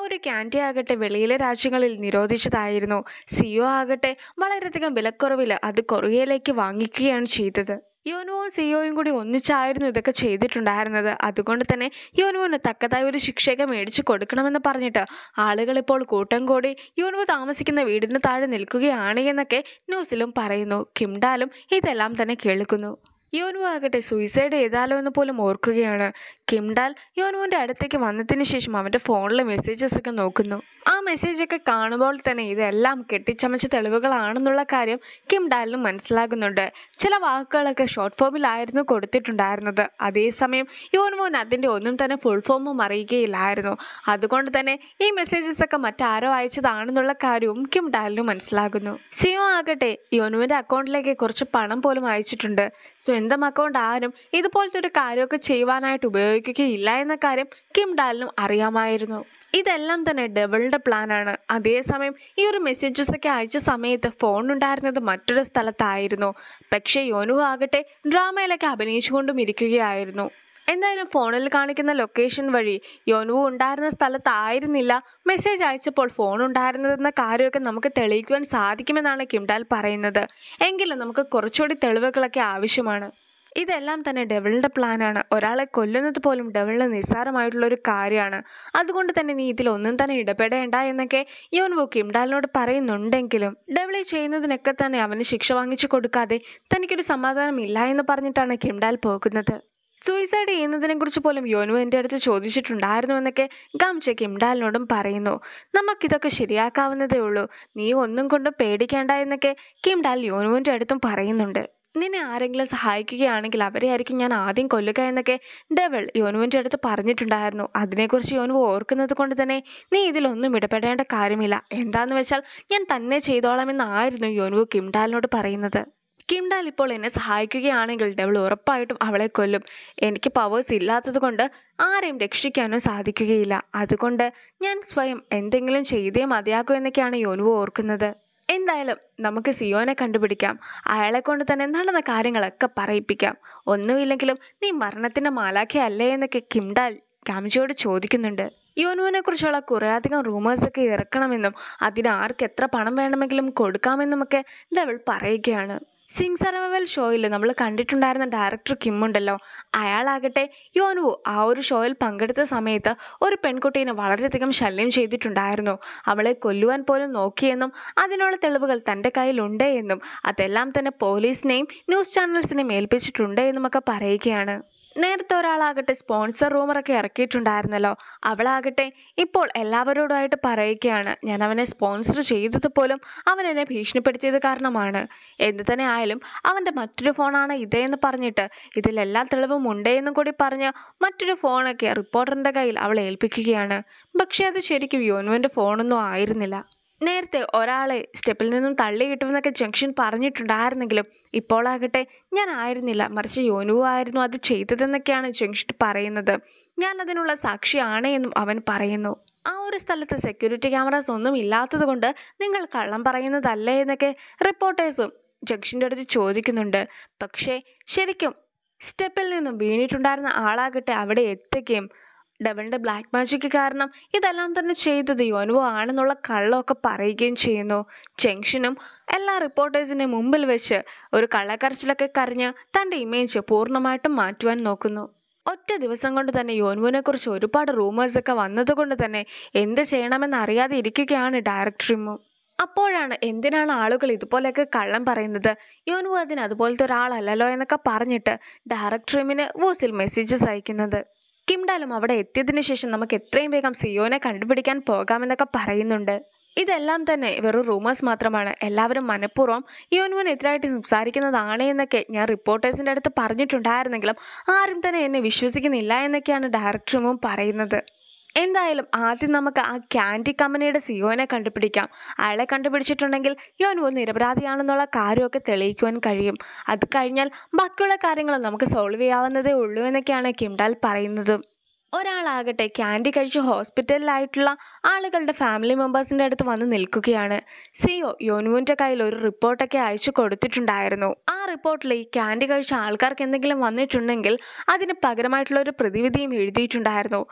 ഒരു ക്യാൻഡി ആകട്ടെ വെളിയിലെ രാജ്യങ്ങളിൽ നിരോധിച്ചതായിരുന്നു സിഒ ആകട്ടെ വളരെയധികം വിലക്കുറവിൽ അത് കൊറിയയിലേക്ക് വാങ്ങിക്കുകയാണ് ചെയ്തത് യോനുവും സിഒയും കൂടി ഒന്നിച്ചായിരുന്നു ഇതൊക്കെ ചെയ്തിട്ടുണ്ടായിരുന്നത് അതുകൊണ്ട് തന്നെ യോനുവിന് തക്കതായ ഒരു ശിക്ഷയൊക്കെ മേടിച്ചു കൊടുക്കണമെന്ന് പറഞ്ഞിട്ട് ആളുകൾ ഇപ്പോൾ കൂട്ടം കൂടി യോനുവ് താമസിക്കുന്ന വീടിന് താഴെ നിൽക്കുകയാണ് എന്നൊക്കെ ന്യൂസിലും പറയുന്നു കിംഡാലും ഇതെല്ലാം തന്നെ കേൾക്കുന്നു യോനു ആകട്ടെ സൂയിസൈഡ് ചെയ്താലോ എന്ന് പോലും ഓർക്കുകയാണ് കിംഡാൽ യോനുവിൻ്റെ അടുത്തേക്ക് വന്നതിന് ശേഷം അവൻ്റെ ഫോണിലെ മെസ്സേജസ് ഒക്കെ നോക്കുന്നു ആ മെസ്സേജ് ഒക്കെ കാണുമ്പോൾ തന്നെ ഇതെല്ലാം കെട്ടിച്ചമച്ച തെളിവുകളാണെന്നുള്ള കാര്യം കിംഡാലിനും മനസ്സിലാകുന്നുണ്ട് ചില വാക്കുകളൊക്കെ ഷോർട്ട് ഫോമിലായിരുന്നു കൊടുത്തിട്ടുണ്ടായിരുന്നത് അതേസമയം യോനുവിന് അതിൻ്റെ ഒന്നും തന്നെ ഫുൾ ഫോമും അറിയുകയില്ലായിരുന്നു അതുകൊണ്ട് തന്നെ ഈ മെസ്സേജസ് ഒക്കെ മറ്റാരോ അയച്ചതാണെന്നുള്ള കാര്യവും കിംഡാലിനും മനസ്സിലാകുന്നു സിയോ ആകട്ടെ യോനുവിൻ്റെ അക്കൗണ്ടിലേക്ക് കുറച്ച് പണം പോലും അയച്ചിട്ടുണ്ട് സ്വന്തം അക്കൗണ്ട് ആരും ഇതുപോലത്തെ ഒരു കാര്യമൊക്കെ ചെയ്യുവാനായിട്ട് ഉപയോഗിക്കുകയില്ല എന്ന കാര്യം കിംഡാലിനും അറിയാമായിരുന്നു ഇതെല്ലാം തന്നെ ഡബിളിൻ്റെ പ്ലാനാണ് അതേസമയം ഈ ഒരു മെസ്സേജസ് ഒക്കെ അയച്ച സമയത്ത് ഫോൺ ഉണ്ടായിരുന്നത് മറ്റൊരു സ്ഥലത്തായിരുന്നു പക്ഷേ യോനു ആകട്ടെ ഡ്രാമയിലൊക്കെ അഭിനയിച്ചുകൊണ്ടും ഇരിക്കുകയായിരുന്നു എന്തായാലും ഫോണിൽ കാണിക്കുന്ന ലൊക്കേഷൻ വഴി യോനുവു ഉണ്ടായിരുന്ന സ്ഥലത്തായിരുന്നില്ല മെസ്സേജ് അയച്ചപ്പോൾ ഫോൺ ഉണ്ടായിരുന്നതെന്ന കാര്യമൊക്കെ നമുക്ക് തെളിയിക്കുവാൻ സാധിക്കുമെന്നാണ് കിംഡാൽ പറയുന്നത് എങ്കിലും നമുക്ക് കുറച്ചുകൂടി തെളിവുകളൊക്കെ ആവശ്യമാണ് ഇതെല്ലാം തന്നെ ഡെവിളിൻ്റെ പ്ലാനാണ് ഒരാളെ കൊല്ലുന്നത് പോലും ഡെവിളിന് നിസ്സാരമായിട്ടുള്ള ഒരു കാര്യമാണ് അതുകൊണ്ട് തന്നെ നീ ഇതിലൊന്നും തന്നെ ഇടപെടേണ്ട എന്നൊക്കെ യോൻവു കിംഡാലിനോട് പറയുന്നുണ്ടെങ്കിലും ഡെവിളി ചെയ്യുന്നതിനൊക്കെ തന്നെ അവന് ശിക്ഷ വാങ്ങിച്ചു കൊടുക്കാതെ തനിക്കൊരു സമാധാനമില്ല എന്ന് പറഞ്ഞിട്ടാണ് കിംഡാൽ പോകുന്നത് സൂയിസൈഡ് ചെയ്യുന്നതിനെ കുറിച്ച് പോലും യോനു എൻ്റെ അടുത്ത് ചോദിച്ചിട്ടുണ്ടായിരുന്നു എന്നൊക്കെ ഗംച കിംഡാലിനോടും പറയുന്നു നമുക്കിതൊക്കെ ശരിയാക്കാവുന്നതേ ഉള്ളൂ നീ ഒന്നും കൊണ്ടും പേടിക്കേണ്ട എന്നൊക്കെ കിംഡാൽ യോനുവിൻ്റെ അടുത്തും പറയുന്നുണ്ട് നിന്നെ ആരെങ്കിലും സഹായിക്കുകയാണെങ്കിൽ അവരെ ആയിരിക്കും ഞാൻ ആദ്യം കൊല്ലുക എന്നൊക്കെ ഡെവൾ യോനുവിൻ്റെ അടുത്ത് പറഞ്ഞിട്ടുണ്ടായിരുന്നു അതിനെക്കുറിച്ച് യോനു ഓർക്കുന്നത് കൊണ്ട് തന്നെ നീ ഇതിലൊന്നും ഇടപെടേണ്ട കാര്യമില്ല എന്താന്ന് വെച്ചാൽ ഞാൻ തന്നെ ചെയ്തോളാമെന്നായിരുന്നു യോനു കിംഡാലിനോട് പറയുന്നത് കിംഡാൽ ഇപ്പോൾ എന്നെ സഹായിക്കുകയാണെങ്കിൽ ഡെവൾ ഉറപ്പായിട്ടും അവളെ കൊല്ലും എനിക്ക് പവേഴ്സ് ഇല്ലാത്തത് കൊണ്ട് ആരെയും രക്ഷിക്കാനും സാധിക്കുകയില്ല അതുകൊണ്ട് ഞാൻ സ്വയം എന്തെങ്കിലും ചെയ്തേ മതിയാകൂ എന്നൊക്കെയാണ് യോനു ഓർക്കുന്നത് എന്തായാലും നമുക്ക് സിയോനെ കണ്ടുപിടിക്കാം അയാളെ കൊണ്ട് തന്നെ നടന്ന കാര്യങ്ങളൊക്കെ പറയിപ്പിക്കാം ഒന്നുമില്ലെങ്കിലും നീ മരണത്തിൻ്റെ മാലാഖയല്ലേ എന്നൊക്കെ കിംഡാൽ കാമിജിയോട് ചോദിക്കുന്നുണ്ട് യോനുവിനെ കുറിച്ചുള്ള കുറേയധികം റൂമേഴ്സൊക്കെ ഇറക്കണമെന്നും അതിന് ആർക്ക് എത്ര പണം വേണമെങ്കിലും കൊടുക്കാമെന്നുമൊക്കെ ഡെവൾ പറയുകയാണ് സിംഗ് സർവൈവൽ ഷോയിൽ നമ്മൾ കണ്ടിട്ടുണ്ടായിരുന്ന ഡയറക്ടർ കിം ഉണ്ടല്ലോ അയാളാകട്ടെ യോനുവു ആ ഒരു ഷോയിൽ പങ്കെടുത്ത സമയത്ത് ഒരു പെൺകുട്ടീനെ വളരെയധികം ശല്യം ചെയ്തിട്ടുണ്ടായിരുന്നു അവളെ കൊല്ലുവാൻ പോലും നോക്കിയെന്നും അതിനുള്ള തെളിവുകൾ തൻ്റെ കയ്യിലുണ്ട് എന്നും അതെല്ലാം തന്നെ പോലീസിനെയും ന്യൂസ് ചാനൽസിനെയും ഏൽപ്പിച്ചിട്ടുണ്ട് എന്നുമൊക്കെ പറയുകയാണ് നേരത്തെ ഒരാളാകട്ടെ സ്പോൺസർ റൂമറൊക്കെ ഇറക്കിയിട്ടുണ്ടായിരുന്നല്ലോ അവളാകട്ടെ ഇപ്പോൾ എല്ലാവരോടുമായിട്ട് പറയുകയാണ് ഞാൻ അവനെ സ്പോൺസർ ചെയ്തത് പോലും അവൻ എന്നെ ഭീഷണിപ്പെടുത്തിയത് കാരണമാണ് എന്ത് തന്നെ ആയാലും അവൻ്റെ മറ്റൊരു ഫോണാണ് ഇതേന്ന് പറഞ്ഞിട്ട് ഇതിൽ എല്ലാ തെളിവും ഉണ്ടേ എന്നും കൂടി പറഞ്ഞ് മറ്റൊരു ഫോണൊക്കെ റിപ്പോർട്ടറിൻ്റെ കയ്യിൽ അവൾ ഏൽപ്പിക്കുകയാണ് പക്ഷേ അത് ശരിക്കും യോനുവിൻ്റെ ഫോണൊന്നും ആയിരുന്നില്ല നേരത്തെ ഒരാളെ സ്റ്റെപ്പിൽ നിന്നും തള്ളി കിട്ടുമെന്നൊക്കെ ജംഗ്ഷൻ പറഞ്ഞിട്ടുണ്ടായിരുന്നെങ്കിലും ഇപ്പോളാകട്ടെ ഞാൻ ആയിരുന്നില്ല മറിച്ച് യോനു ആയിരുന്നു അത് ചെയ്തതെന്നൊക്കെയാണ് ജംഗ്ഷൻ പറയുന്നത് ഞാൻ അതിനുള്ള സാക്ഷിയാണ് എന്നും അവൻ പറയുന്നു ആ ഒരു സ്ഥലത്ത് സെക്യൂരിറ്റി ക്യാമറാസ് ഒന്നും ഇല്ലാത്തത് കൊണ്ട് നിങ്ങൾ കള്ളം പറയുന്നതല്ലേ എന്നൊക്കെ റിപ്പോർട്ടേഴ്സും ജംഗ്ഷൻ്റെ അടുത്ത് ചോദിക്കുന്നുണ്ട് പക്ഷേ ശരിക്കും സ്റ്റെപ്പിൽ നിന്നും വീണിട്ടുണ്ടായിരുന്ന ആളാകട്ടെ അവിടെ എത്തുകയും ഡബിളിൻ്റെ ബ്ലാക്ക് മാജിക് കാരണം ഇതെല്ലാം തന്നെ ചെയ്തത് യോനുവോ ആണെന്നുള്ള കള്ളമൊക്കെ പറയുകയും ചെയ്യുന്നു ജംഗ്ഷനും എല്ലാ റിപ്പോർട്ടേഴ്സിൻ്റെ മുമ്പിൽ വെച്ച് ഒരു കള്ളക്കരച്ചിലൊക്കെ കരഞ്ഞ് തൻ്റെ ഇമേജ് പൂർണ്ണമായിട്ടും മാറ്റുവാൻ നോക്കുന്നു ഒറ്റ ദിവസം കൊണ്ട് തന്നെ യോനുവിനെ കുറിച്ച് ഒരുപാട് റൂമേഴ്സൊക്കെ വന്നതുകൊണ്ട് തന്നെ എന്ത് ചെയ്യണമെന്ന് അറിയാതെ ഇരിക്കുകയാണ് ഡയറക്ടറിമു അപ്പോഴാണ് എന്തിനാണ് ആളുകൾ ഇതുപോലെയൊക്കെ കള്ളം പറയുന്നത് യോനു അതിന് അതുപോലത്തെ ഒരാളല്ലല്ലോ എന്നൊക്കെ പറഞ്ഞിട്ട് ഡയറക്ടറിമിന് വോസിൽ മെസ്സേജസ് അയക്കുന്നത് കിംഡാലും അവിടെ എത്തിയതിനു ശേഷം നമുക്ക് എത്രയും വേഗം സിയോനെ കണ്ടുപിടിക്കാൻ പോകാമെന്നൊക്കെ പറയുന്നുണ്ട് ഇതെല്ലാം തന്നെ വെറും റൂമേഴ്സ് മാത്രമാണ് എല്ലാവരും മനഃപൂർവ്വം യോനുവിനെതിരായിട്ട് സംസാരിക്കുന്നതാണ് എന്നൊക്കെ ഞാൻ റിപ്പോർട്ടേഴ്സിൻ്റെ അടുത്ത് പറഞ്ഞിട്ടുണ്ടായിരുന്നെങ്കിലും ആരും തന്നെ എന്നെ വിശ്വസിക്കുന്നില്ല എന്നൊക്കെയാണ് ഡയറക്ടറും പറയുന്നത് എന്തായാലും ആദ്യം നമുക്ക് ആ ക്യാൻഡി കമ്പനിയുടെ സിയോനെ കണ്ടുപിടിക്കാം അയാളെ കണ്ടുപിടിച്ചിട്ടുണ്ടെങ്കിൽ യോനുവോ നിരപരാധിയാണെന്നുള്ള കാര്യമൊക്കെ തെളിയിക്കുവാൻ കഴിയും അത് കഴിഞ്ഞാൽ ബാക്കിയുള്ള കാര്യങ്ങൾ നമുക്ക് സോൾവ് ചെയ്യാവുന്നതേ ഉള്ളൂ എന്നൊക്കെയാണ് കിംഡാൽ പറയുന്നത് ഒരാളാകട്ടെ ക്യാൻഡി കഴിച്ച് ഹോസ്പിറ്റലിലായിട്ടുള്ള ആളുകളുടെ ഫാമിലി മെമ്പേഴ്സിൻ്റെ അടുത്ത് വന്ന് നിൽക്കുകയാണ് സിഒ യോനുവിൻ്റെ കയ്യിൽ ഒരു റിപ്പോർട്ടൊക്കെ അയച്ചു കൊടുത്തിട്ടുണ്ടായിരുന്നു ആ റിപ്പോർട്ടിൽ ഈ ക്യാൻഡി കഴിച്ച ആൾക്കാർക്ക് എന്തെങ്കിലും വന്നിട്ടുണ്ടെങ്കിൽ അതിന് പകരമായിട്ടുള്ള ഒരു പ്രതിവിധിയും എഴുതിയിട്ടുണ്ടായിരുന്നു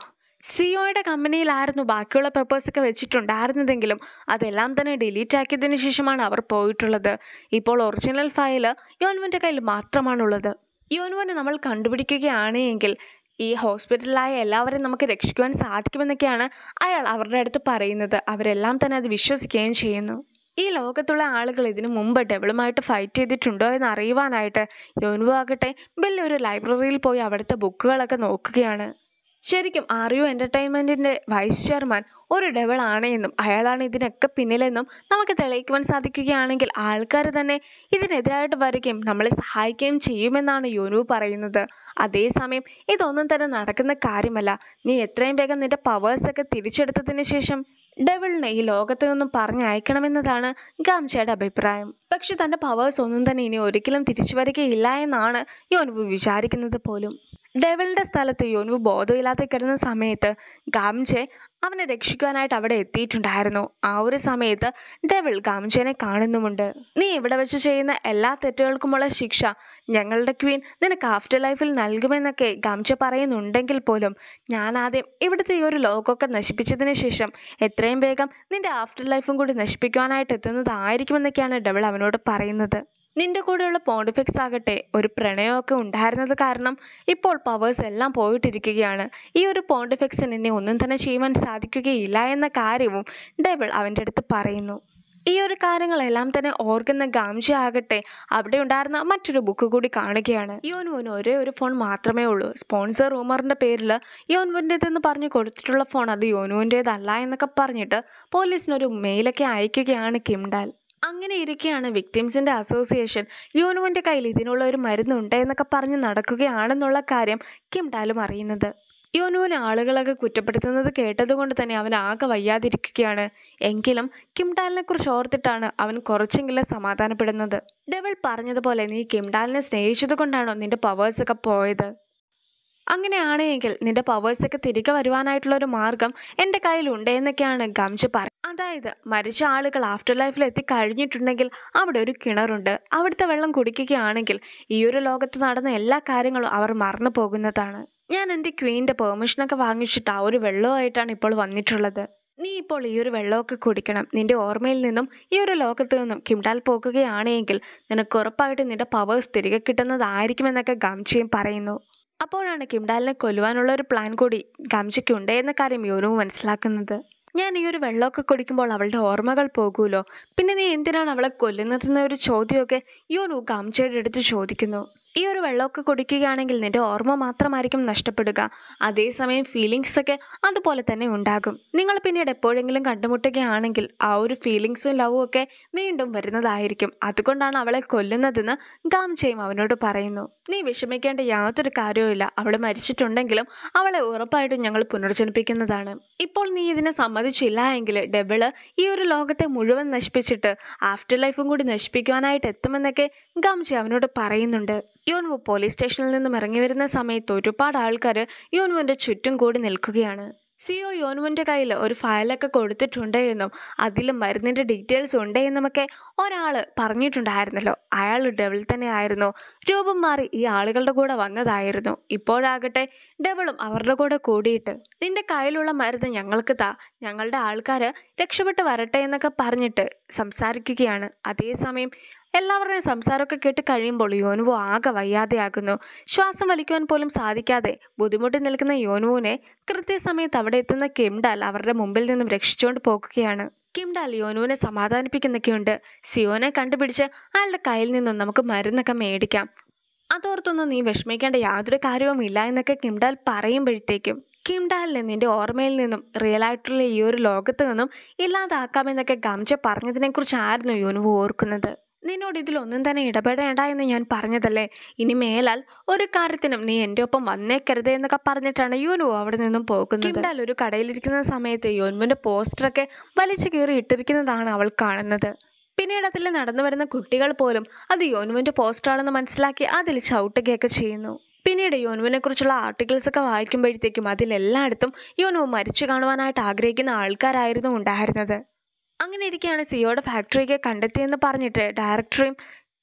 സിഒയുടെ കമ്പനിയിലായിരുന്നു ബാക്കിയുള്ള പേപ്പേഴ്സൊക്കെ വെച്ചിട്ടുണ്ടായിരുന്നതെങ്കിലും അതെല്ലാം തന്നെ ഡിലീറ്റ് ആക്കിയതിന് ശേഷമാണ് അവർ പോയിട്ടുള്ളത് ഇപ്പോൾ ഒറിജിനൽ ഫയൽ യോൻവൻ്റെ കയ്യിൽ മാത്രമാണുള്ളത് യോൻവനെ നമ്മൾ കണ്ടുപിടിക്കുകയാണ് എങ്കിൽ ഈ ഹോസ്പിറ്റലിലായ എല്ലാവരെയും നമുക്ക് രക്ഷിക്കുവാൻ സാധിക്കുമെന്നൊക്കെയാണ് അയാൾ അവരുടെ അടുത്ത് പറയുന്നത് അവരെല്ലാം തന്നെ അത് വിശ്വസിക്കുകയും ചെയ്യുന്നു ഈ ലോകത്തുള്ള ആളുകൾ ഇതിനു മുമ്പ് ഡെവിളുമായിട്ട് ഫൈറ്റ് ചെയ്തിട്ടുണ്ടോ എന്ന് അറിയുവാനായിട്ട് യോൻവു ആകട്ടെ വലിയൊരു ലൈബ്രറിയിൽ പോയി അവിടുത്തെ ബുക്കുകളൊക്കെ നോക്കുകയാണ് ശരിക്കും ആർ യു എൻ്റർടൈൻമെൻറ്റിൻ്റെ വൈസ് ചെയർമാൻ ഒരു ഡെവൾ ആണ് എന്നും അയാളാണ് ഇതിനൊക്കെ പിന്നിലെന്നും നമുക്ക് തെളിയിക്കുവാൻ സാധിക്കുകയാണെങ്കിൽ ആൾക്കാർ തന്നെ ഇതിനെതിരായിട്ട് വരികയും നമ്മളെ സഹായിക്കുകയും ചെയ്യുമെന്നാണ് യോനു പറയുന്നത് അതേസമയം ഇതൊന്നും തന്നെ നടക്കുന്ന കാര്യമല്ല നീ എത്രയും വേഗം നിന്റെ പവേഴ്സൊക്കെ തിരിച്ചെടുത്തതിന് ശേഷം ഡെവിളിനെ ഈ ലോകത്ത് നിന്നും പറഞ്ഞയക്കണമെന്നതാണ് ഗാംചയുടെ അഭിപ്രായം പക്ഷെ തൻ്റെ പവേഴ്സ് ഒന്നും തന്നെ ഇനി ഒരിക്കലും തിരിച്ചു വരികയില്ല എന്നാണ് യോനുവ് വിചാരിക്കുന്നത് പോലും ഡെവിളിൻ്റെ സ്ഥലത്ത് യോനുവ് ബോധമില്ലാതെ കിടന്ന സമയത്ത് ഗാംജെ അവനെ രക്ഷിക്കുവാനായിട്ട് അവിടെ എത്തിയിട്ടുണ്ടായിരുന്നു ആ ഒരു സമയത്ത് ഡെവിൾ ഗാംജനെ കാണുന്നുമുണ്ട് നീ ഇവിടെ വെച്ച് ചെയ്യുന്ന എല്ലാ തെറ്റുകൾക്കുമുള്ള ശിക്ഷ ഞങ്ങളുടെ ക്വീൻ നിനക്ക് ആഫ്റ്റർ ലൈഫിൽ നൽകുമെന്നൊക്കെ ഗാംജ പറയുന്നുണ്ടെങ്കിൽ പോലും ഞാൻ ആദ്യം ഇവിടുത്തെ ഈ ഒരു ലോകമൊക്കെ നശിപ്പിച്ചതിന് ശേഷം എത്രയും വേഗം നിന്റെ ആഫ്റ്റർ ലൈഫും കൂടി നശിപ്പിക്കുവാനായിട്ട് എത്തുന്നതായിരിക്കുമെന്നൊക്കെയാണ് ഡെവിൾ അവനോട് പറയുന്നത് നിന്റെ കൂടെയുള്ള പോണ്ടിഫിക്സ് ആകട്ടെ ഒരു പ്രണയമൊക്കെ ഉണ്ടായിരുന്നത് കാരണം ഇപ്പോൾ പവേഴ്സ് എല്ലാം പോയിട്ടിരിക്കുകയാണ് ഈ ഒരു പോണ്ടിഫിക്സിന് എന്നെ ഒന്നും തന്നെ ചെയ്യുവാൻ സാധിക്കുകയില്ല എന്ന കാര്യവും ഡെവിൾ അവൻ്റെ അടുത്ത് പറയുന്നു ഈ ഒരു കാര്യങ്ങളെല്ലാം തന്നെ ഓർക്കുന്ന ഗാംജി ആകട്ടെ അവിടെ ഉണ്ടായിരുന്ന മറ്റൊരു ബുക്ക് കൂടി കാണുകയാണ് യോൻവുന് ഒരേ ഒരു ഫോൺ മാത്രമേ ഉള്ളൂ സ്പോൺസർ റൂമറിൻ്റെ പേരിൽ യോൻവുൻ്റേതെന്ന് പറഞ്ഞ് കൊടുത്തിട്ടുള്ള ഫോൺ അത് യോനുവിൻ്റേതല്ല എന്നൊക്കെ പറഞ്ഞിട്ട് പോലീസിനൊരു മെയിലൊക്കെ അയക്കുകയാണ് കിംഡാൽ അങ്ങനെ ഇരിക്കെയാണ് വിക്ടിംസിൻ്റെ അസോസിയേഷൻ യോനുവിൻ്റെ കയ്യിൽ ഇതിനുള്ള ഒരു മരുന്നുണ്ട് എന്നൊക്കെ പറഞ്ഞ് നടക്കുകയാണെന്നുള്ള കാര്യം കിംഡാലും അറിയുന്നത് യോനുവിനെ ആളുകളൊക്കെ കുറ്റപ്പെടുത്തുന്നത് കേട്ടതുകൊണ്ട് തന്നെ അവൻ ആകെ വയ്യാതിരിക്കുകയാണ് എങ്കിലും കിംഡാലിനെ കുറിച്ച് ഓർത്തിട്ടാണ് അവൻ കുറച്ചെങ്കിലും സമാധാനപ്പെടുന്നത് ഡെവൾ പറഞ്ഞതുപോലെ നീ കിംഡാലിനെ സ്നേഹിച്ചത് കൊണ്ടാണോ നിന്റെ പവേഴ്സൊക്കെ പോയത് അങ്ങനെയാണ് എങ്കിൽ നിന്റെ പവേഴ്സൊക്കെ തിരികെ വരുവാനായിട്ടുള്ള ഒരു മാർഗം എൻ്റെ കയ്യിലുണ്ട് എന്നൊക്കെയാണ് ഗംജ് പറയുന്നത് അതായത് മരിച്ച ആളുകൾ ആഫ്റ്റർ ലൈഫിൽ എത്തിക്കഴിഞ്ഞിട്ടുണ്ടെങ്കിൽ അവിടെ ഒരു കിണറുണ്ട് അവിടുത്തെ വെള്ളം കുടിക്കുകയാണെങ്കിൽ ഈ ഒരു ലോകത്ത് നടന്ന എല്ലാ കാര്യങ്ങളും അവർ മറന്നു പോകുന്നതാണ് ഞാൻ എൻ്റെ ക്വീൻ്റെ പെർമിഷനൊക്കെ വാങ്ങിച്ചിട്ട് ആ ഒരു വെള്ളവുമായിട്ടാണ് ഇപ്പോൾ വന്നിട്ടുള്ളത് നീ ഇപ്പോൾ ഈ ഒരു വെള്ളമൊക്കെ കുടിക്കണം നിന്റെ ഓർമ്മയിൽ നിന്നും ഈ ഒരു ലോകത്ത് നിന്നും കിംഡാൽ പോകുകയാണെങ്കിൽ നിനക്ക് ഉറപ്പായിട്ടും നിന്റെ പവേഴ്സ് തിരികെ കിട്ടുന്നതായിരിക്കുമെന്നൊക്കെ ഗംജിയും പറയുന്നു അപ്പോഴാണ് കിംഡാലിനെ കൊല്ലുവാനുള്ള ഒരു പ്ലാൻ കൂടി ഗംജയ്ക്കുണ്ട് എന്ന കാര്യം യോനു മനസ്സിലാക്കുന്നത് ഞാൻ ഈ ഒരു വെള്ളമൊക്കെ കുടിക്കുമ്പോൾ അവളുടെ ഓർമ്മകൾ പോകുമല്ലോ പിന്നെ നീ എന്തിനാണ് അവളെ കൊല്ലുന്നതെന്ന ഒരു ചോദ്യമൊക്കെ യോനു ഗംജയുടെ അടുത്ത് ചോദിക്കുന്നു ഈ ഒരു വെള്ളമൊക്കെ കുടിക്കുകയാണെങ്കിൽ നിന്റെ ഓർമ്മ മാത്രമായിരിക്കും നഷ്ടപ്പെടുക അതേസമയം ഫീലിങ്സ് ഒക്കെ അതുപോലെ തന്നെ ഉണ്ടാകും നിങ്ങൾ പിന്നീട് എപ്പോഴെങ്കിലും കണ്ടുമുട്ടുകയാണെങ്കിൽ ആ ഒരു ഫീലിങ്സും ലവും ഒക്കെ വീണ്ടും വരുന്നതായിരിക്കും അതുകൊണ്ടാണ് അവളെ കൊല്ലുന്നതെന്ന് ഗാംജയും അവനോട് പറയുന്നു നീ വിഷമിക്കേണ്ട യാതൊരു കാര്യവുമില്ല അവൾ മരിച്ചിട്ടുണ്ടെങ്കിലും അവളെ ഉറപ്പായിട്ടും ഞങ്ങൾ പുനർജനിപ്പിക്കുന്നതാണ് ഇപ്പോൾ നീ ഇതിനെ സമ്മതിച്ചില്ല എങ്കിൽ ഡെബിള് ഈ ഒരു ലോകത്തെ മുഴുവൻ നശിപ്പിച്ചിട്ട് ആഫ്റ്റർ ലൈഫും കൂടി നശിപ്പിക്കുവാനായിട്ട് എത്തുമെന്നൊക്കെ ഗാംജി അവനോട് പറയുന്നുണ്ട് യോൻവു പോലീസ് സ്റ്റേഷനിൽ നിന്നും ഇറങ്ങി വരുന്ന സമയത്ത് ഒരുപാട് ആൾക്കാർ യോൻവുവിൻ്റെ ചുറ്റും കൂടി നിൽക്കുകയാണ് സിഒ യോനുവിൻ്റെ കയ്യിൽ ഒരു ഫയലൊക്കെ കൊടുത്തിട്ടുണ്ട് എന്നും അതിൽ മരുന്നിൻ്റെ ഡീറ്റെയിൽസ് ഉണ്ട് എന്നുമൊക്കെ ഒരാൾ പറഞ്ഞിട്ടുണ്ടായിരുന്നല്ലോ അയാൾ ഡെവിൾ തന്നെ ആയിരുന്നു രൂപം മാറി ഈ ആളുകളുടെ കൂടെ വന്നതായിരുന്നു ഇപ്പോഴാകട്ടെ ഡെവിളും അവരുടെ കൂടെ കൂടിയിട്ട് നിന്റെ കയ്യിലുള്ള മരുന്ന് ഞങ്ങൾക്ക് താ ഞങ്ങളുടെ ആൾക്കാർ രക്ഷപ്പെട്ട് വരട്ടെ എന്നൊക്കെ പറഞ്ഞിട്ട് സംസാരിക്കുകയാണ് അതേസമയം എല്ലാവരുടെയും സംസാരമൊക്കെ കേട്ട് കഴിയുമ്പോൾ യോനുവു ആകെ വയ്യാതെയാകുന്നു ശ്വാസം വലിക്കുവാൻ പോലും സാധിക്കാതെ ബുദ്ധിമുട്ടി നിൽക്കുന്ന യോനുവിനെ കൃത്യസമയത്ത് അവിടെ എത്തുന്ന കിംഡാൽ അവരുടെ മുമ്പിൽ നിന്നും രക്ഷിച്ചുകൊണ്ട് പോകുകയാണ് കിംഡാൽ യോനുവിനെ സമാധാനിപ്പിക്കുന്നൊക്കെയുണ്ട് സിയോനെ കണ്ടുപിടിച്ച് അയാളുടെ കയ്യിൽ നിന്നും നമുക്ക് മരുന്നൊക്കെ മേടിക്കാം അതോർത്തൊന്നും നീ വിഷമിക്കേണ്ട യാതൊരു കാര്യവുമില്ല എന്നൊക്കെ കിംഡാൽ പറയുമ്പോഴത്തേക്കും കിംഡാലിനെ നിന്റെ ഓർമ്മയിൽ നിന്നും റിയൽ ആയിട്ടുള്ള ഈ ഒരു ലോകത്ത് നിന്നും ഇല്ലാതാക്കാമെന്നൊക്കെ ഗംജ പറഞ്ഞതിനെക്കുറിച്ചായിരുന്നു യോനുവ് ഓർക്കുന്നത് നിന്നോട് ഇതിലൊന്നും തന്നെ ഇടപെടേണ്ട എന്ന് ഞാൻ പറഞ്ഞതല്ലേ ഇനി മേലാൽ ഒരു കാര്യത്തിനും നീ എൻ്റെ ഒപ്പം വന്നേക്കരുത് എന്നൊക്കെ പറഞ്ഞിട്ടാണ് യോനു അവിടെ നിന്നും പോകുന്നത് കിംഡാൽ ഒരു കടയിലിരിക്കുന്ന സമയത്ത് യോനുവിൻ്റെ പോസ്റ്ററൊക്കെ വലിച്ചു കീറി ഇട്ടിരിക്കുന്നതാണ് അവൾ കാണുന്നത് പിന്നീട് അതിൽ നടന്നു വരുന്ന കുട്ടികൾ പോലും അത് യോനുവിൻ്റെ പോസ്റ്ററാണെന്ന് മനസ്സിലാക്കി അതിൽ ചവിട്ടുകയൊക്കെ ചെയ്യുന്നു പിന്നീട് യോനുവിനെ കുറിച്ചുള്ള ആർട്ടിക്കിൾസ് ഒക്കെ വായിക്കുമ്പോഴത്തേക്കും അതിലെല്ലായിടത്തും യോനു മരിച്ചു കാണുവാനായിട്ട് ആഗ്രഹിക്കുന്ന ആൾക്കാരായിരുന്നു ഉണ്ടായിരുന്നത് അങ്ങനെ ഇരിക്കെയാണ് സിയോയുടെ ഫാക്ടറിയൊക്കെ കണ്ടെത്തിയെന്ന് പറഞ്ഞിട്ട് ഡയറക്ടറെയും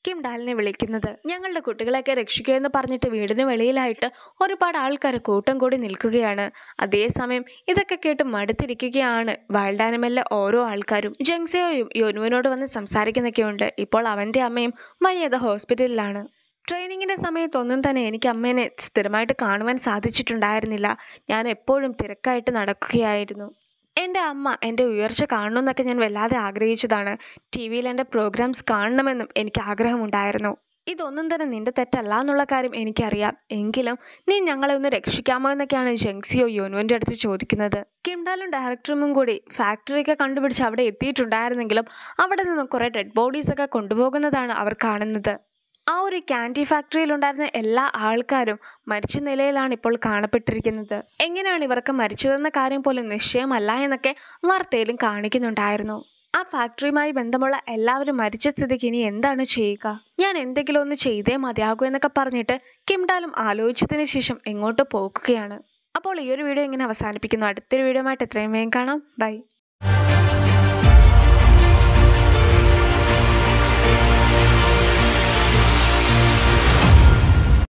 കിം ഡാലിനെ വിളിക്കുന്നത് ഞങ്ങളുടെ കുട്ടികളെയൊക്കെ രക്ഷിക്കുക എന്ന് പറഞ്ഞിട്ട് വീടിന് വെളിയിലായിട്ട് ഒരുപാട് ആൾക്കാർ കൂട്ടം കൂടി നിൽക്കുകയാണ് അതേസമയം ഇതൊക്കെ കേട്ട് മടുത്തിരിക്കുകയാണ് വൈൽഡ് ആനിമലിലെ ഓരോ ആൾക്കാരും ജങ്സയോയും യോനുവിനോട് വന്ന് സംസാരിക്കുന്നൊക്കെയുണ്ട് ഇപ്പോൾ അവൻ്റെ അമ്മയും മയ്യത ഹോസ്പിറ്റലിലാണ് ട്രെയിനിങ്ങിൻ്റെ സമയത്തൊന്നും തന്നെ എനിക്ക് അമ്മേനെ സ്ഥിരമായിട്ട് കാണുവാൻ സാധിച്ചിട്ടുണ്ടായിരുന്നില്ല ഞാൻ എപ്പോഴും തിരക്കായിട്ട് നടക്കുകയായിരുന്നു എൻ്റെ അമ്മ എൻ്റെ ഉയർച്ച കാണണമെന്നൊക്കെ ഞാൻ വല്ലാതെ ആഗ്രഹിച്ചതാണ് ടി വിയിൽ എൻ്റെ പ്രോഗ്രാംസ് കാണണമെന്നും എനിക്ക് ആഗ്രഹമുണ്ടായിരുന്നു ഇതൊന്നും തന്നെ നിന്റെ തെറ്റല്ല എന്നുള്ള കാര്യം എനിക്കറിയാം എങ്കിലും നീ ഞങ്ങളെ ഒന്ന് രക്ഷിക്കാമോ എന്നൊക്കെയാണ് ജങ്സിയോ യോനുവിൻ്റെ അടുത്ത് ചോദിക്കുന്നത് കിംഡാലും ഡയറക്ടറും കൂടി ഫാക്ടറിയൊക്കെ കണ്ടുപിടിച്ച് അവിടെ എത്തിയിട്ടുണ്ടായിരുന്നെങ്കിലും അവിടെ നിന്ന് കുറേ ഡെഡ് ബോഡീസൊക്കെ കൊണ്ടുപോകുന്നതാണ് അവർ കാണുന്നത് ആ ഒരു ക്യാൻഡി ഫാക്ടറിയിലുണ്ടായിരുന്ന എല്ലാ ആൾക്കാരും മരിച്ച നിലയിലാണ് ഇപ്പോൾ കാണപ്പെട്ടിരിക്കുന്നത് എങ്ങനെയാണ് ഇവർക്ക് മരിച്ചതെന്ന കാര്യം പോലും നിശ്ചയമല്ല എന്നൊക്കെ വാർത്തയിലും കാണിക്കുന്നുണ്ടായിരുന്നു ആ ഫാക്ടറിയുമായി ബന്ധമുള്ള എല്ലാവരും മരിച്ച സ്ഥിതിക്ക് ഇനി എന്താണ് ചെയ്യുക ഞാൻ എന്തെങ്കിലും ഒന്ന് ചെയ്തേ മതിയാകൂ എന്നൊക്കെ പറഞ്ഞിട്ട് കിംഡാലും ആലോചിച്ചതിന് ശേഷം എങ്ങോട്ട് പോകുകയാണ് അപ്പോൾ ഈ ഒരു വീഡിയോ ഇങ്ങനെ അവസാനിപ്പിക്കുന്നു അടുത്തൊരു വീഡിയോ ആയിട്ട് എത്രയും വേഗം കാണാം ബൈ